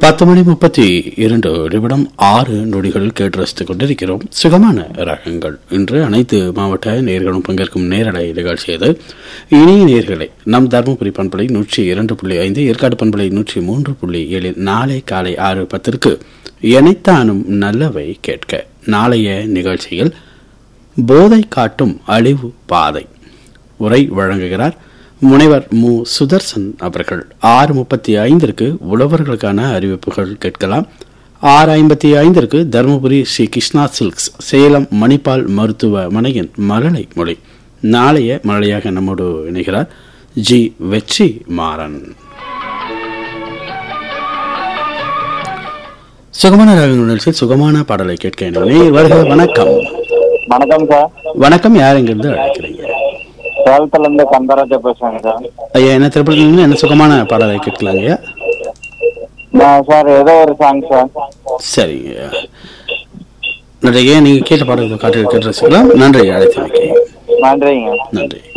பத்து மணி முப்பத்தி இரண்டு நிமிடம் ஆறு நொடிகள் கேட்டு ரசித்துக் கொண்டிருக்கிறோம் சுகமான ரகங்கள் இன்று அனைத்து மாவட்ட நேர்களும் பங்கேற்கும் நேரலை நிகழ்ச்சி இது இனிய நேர்களை நம் தருமபுரி பண்பலை நூற்றி இரண்டு புள்ளி ஐந்து ஏற்காடு பண்பலை நூற்றி மூன்று புள்ளி ஏழில் நாளை காலை ஆறு பத்திற்கு எனைத்தானும் நல்லவை கேட்க நாளைய நிகழ்ச்சியில் போதை காட்டும் அழிவு பாதை உரை வழங்குகிறார் முனைவர் மு சுதர்சன் அவர்கள் ஆறு முப்பத்தி ஐந்திற்கு உழவர்களுக்கான அறிவிப்புகள் கேட்கலாம் ஆறு ஐம்பத்தி ஐந்திற்கு தருமபுரி ஸ்ரீ கிருஷ்ணா சில்க்ஸ் சேலம் மணிப்பால் மருத்துவமனையின் மழலை மொழி நாளைய மழையாக நம்மோடு இணைகிறார் ஜி வெற்றி மாறன் சுகமான ராகங்கள் நிகழ்ச்சியில் சுகமான பாடலை கேட்க எண்ணமே வருக வணக்கம் வணக்கம் சார் வணக்கம் யார் எங்கிருந்து அழைக்கிறீங்க சேலத்துல இருந்து கந்தராஜா பேசுறேங்க சார் ஐயா என்ன திரைப்படத்துல என்ன சுகமான பாடலை கேட்கலாங்க ஐயா நான் சார் ஏதோ ஒரு சாங் சார் சரிங்க நன்றிங்க நீங்க கேட்ட பாடல்கள் காட்டு கேட்டு ரசிக்கலாம் நன்றி அழைத்து வைக்க நன்றிங்க நன்றி